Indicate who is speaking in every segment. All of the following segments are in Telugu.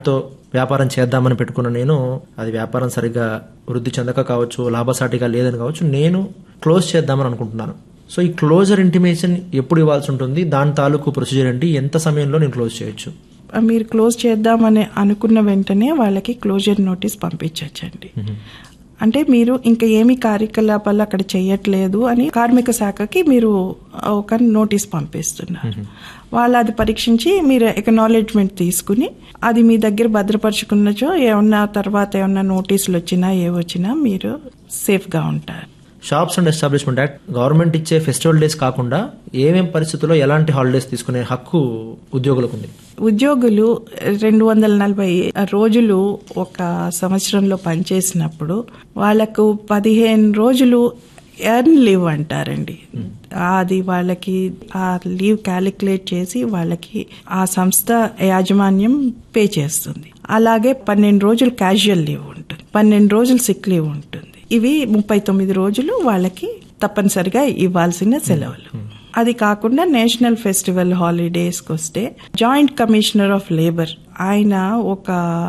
Speaker 1: తో వ్యాపారం చేద్దామని పెట్టుకున్న నేను అది వ్యాపారం సరిగ్గా వృద్ధి చెందక కావచ్చు లాభసాటిగా లేదని కావచ్చు నేను క్లోజ్ చేద్దామని అనుకుంటున్నాను సో ఈ క్లోజర్ ఇంటిమేషన్ ఎప్పుడు ఇవ్వాల్సి ఉంటుంది దాని తాలూకు ప్రొసీజర్ ఏంటి ఎంత సమయంలో నేను క్లోజ్ చేయొచ్చు
Speaker 2: మీరు క్లోజ్ చేద్దామని అనుకున్న వెంటనే వాళ్ళకి క్లోజర్ నోటీస్ పంపించవచ్చండి అంటే మీరు ఇంకా ఏమి కార్యకలాపాలు అక్కడ చేయట్లేదు అని కార్మిక శాఖకి మీరు ఒక నోటీస్ పంపిస్తున్నారు వాళ్ళు అది పరీక్షించి మీరు ఎకనాలెడ్జ్మెంట్ తీసుకుని అది మీ దగ్గర భద్రపరుచుకున్నచో ఏమన్నా తర్వాత ఏమన్నా నోటీసులు వచ్చినా ఏ వచ్చినా మీరు సేఫ్గా ఉంటారు
Speaker 1: shops and establishment act government ఇచ్చే ఫెస్టివల్ డేస్ కాకుండా ఏమేం పరిస్థితుల్లో ఎలాంటి హాలిడేస్ తీసుకునే హక్కు ఉద్యోగులకు ఉంది
Speaker 2: ఉద్యోగులు రెండు వందల నలభై రోజులు ఒక సంవత్సరంలో పనిచేసినప్పుడు వాళ్లకు పదిహేను రోజులు ఎర్న్ లీవ్ అంటారండి అది వాళ్ళకి ఆ లీవ్ క్యాలిక్యులేట్ చేసి వాళ్ళకి ఆ సంస్థ యాజమాన్యం పే చేస్తుంది అలాగే పన్నెండు రోజులు క్యాజువల్ లీవ్ ఉంటుంది పన్నెండు రోజులు సిక్ లీవ్ ఉంటుంది ఇవి ముప్పై తొమ్మిది రోజులు వాళ్ళకి తప్పనిసరిగా ఇవ్వాల్సిన సెలవులు అది కాకుండా నేషనల్ ఫెస్టివల్ హాలిడేస్కి వస్తే జాయింట్ కమిషనర్ ఆఫ్ లేబర్ ఆయన ఒక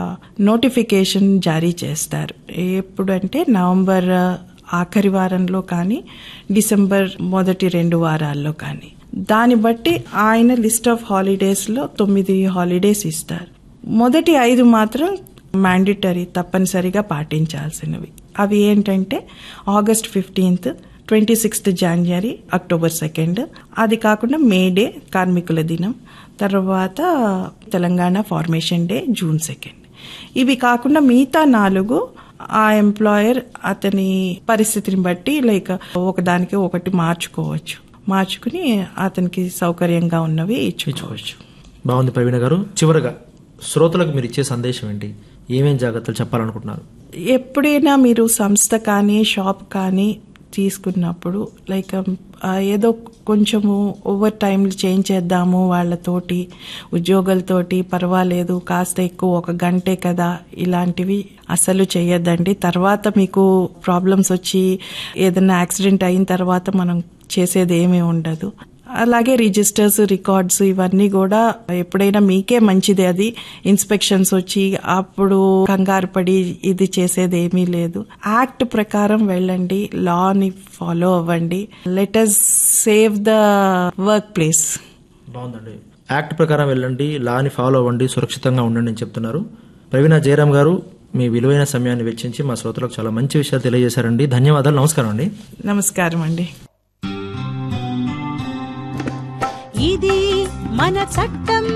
Speaker 2: నోటిఫికేషన్ జారీ చేస్తారు ఎప్పుడంటే నవంబర్ ఆఖరి వారంలో కానీ డిసెంబర్ మొదటి రెండు వారాల్లో కానీ దాన్ని బట్టి ఆయన లిస్ట్ ఆఫ్ హాలిడేస్ లో తొమ్మిది హాలిడేస్ ఇస్తారు మొదటి ఐదు మాత్రం మ్యాండిటరీ తప్పనిసరిగా పాటించాల్సినవి అవి ఏంటంటే ఆగస్ట్ ఫిఫ్టీన్త్ ట్వంటీ సిక్స్త్ జనవరి అక్టోబర్ సెకండ్ అది కాకుండా మే డే కార్మికుల దినం తర్వాత Telangana formation day June second ఇవి కాకుండా మిగతా నాలుగు ఆ ఎంప్లాయర్ అతని పరిస్థితిని బట్టి లైక్ ఒకదానికి ఒకటి మార్చుకోవచ్చు మార్చుకుని అతనికి సౌకర్యంగా ఉన్నవి ఇచ్చుకోవచ్చు
Speaker 1: బాగుంది ప్రవీణ గారు చివరగా శ్రోతలకు మీరు ఇచ్చే సందేశం ఏంటి ఏమేం జాగ్రత్తలు చెప్పాలనుకుంటున్నారు
Speaker 2: ఎప్పుడైనా మీరు సంస్థ కానీ షాప్ కానీ తీసుకున్నప్పుడు లైక్ ఏదో కొంచెము ఓవర్ టైం చేంజ్ చేద్దాము వాళ్ళతోటి ఉద్యోగులతోటి పర్వాలేదు కాస్త ఎక్కువ ఒక గంటే కదా ఇలాంటివి అసలు చేయొద్దండి తర్వాత మీకు ప్రాబ్లమ్స్ వచ్చి ఏదైనా యాక్సిడెంట్ అయిన తర్వాత మనం చేసేది ఏమీ ఉండదు అలాగే రిజిస్టర్స్ రికార్డ్స్ ఇవన్నీ కూడా ఎప్పుడైనా మీకే మంచిది అది ఇన్స్పెక్షన్స్ వచ్చి అప్పుడు కంగారు పడి ఇది చేసేది ఏమీ లేదు యాక్ట్ ప్రకారం వెళ్ళండి లాని ఫాలో అవ్వండి let us save the work place
Speaker 1: బాగుందండి యాక్ట్ ప్రకారం వెళ్ళండి లాని ఫాలో అవ్వండి సురక్షితంగా ఉండండి అని చెప్తున్నారు ప్రవీణ జయరామ్ గారు మీ విలువైన సమయాన్ని వెచ్చించి మా శ్రోతలకు చాలా మంచి విషయాలు తెలియజేశారండి ధన్యవాదాలు నమస్కారం అండి
Speaker 2: నమస్కారం అండి
Speaker 3: ఇది మన చట్టం